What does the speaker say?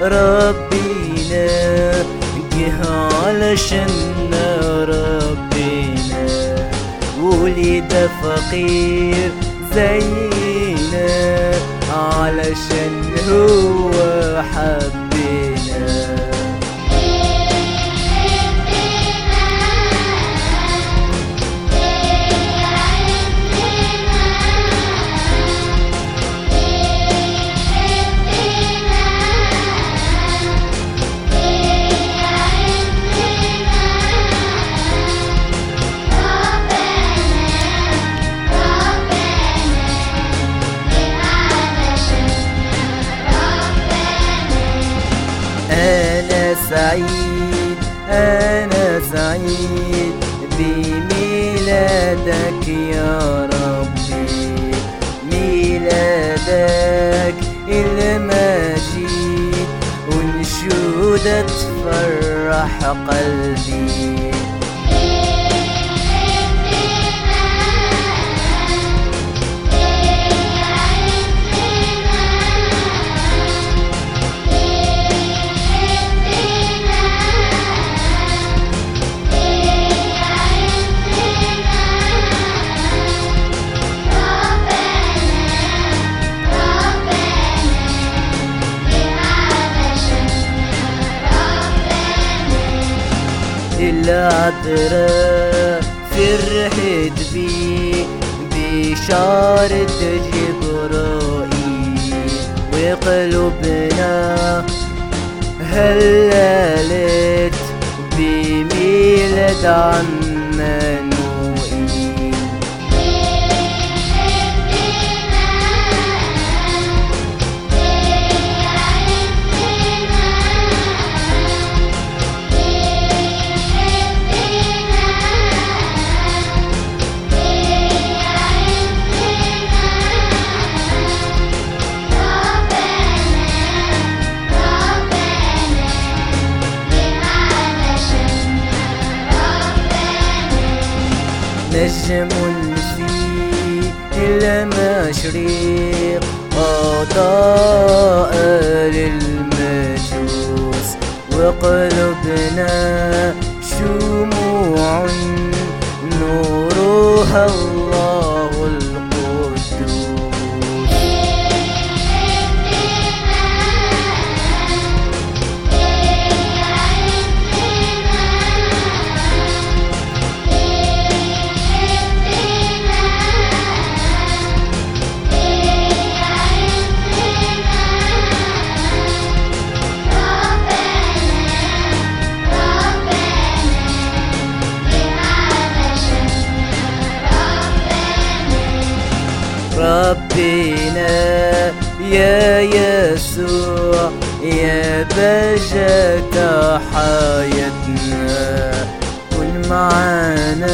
ربينا جه علشان ربنا ولد فقير زينا علشان هو حبنا أنا سعيد أنا سعيد بميلادك يا ربي ميلادك المجيد ونشودة تفرح قلبي العذراء فرحت بي بشارة جبرائيل وقلوبنا هللت بميلاد عمانوئيل نجم في المشرق أضاء للمجوس وقلبنا شموع نورها الله القدوس ربنا يا يسوع يا بهجة حياتنا كن معانا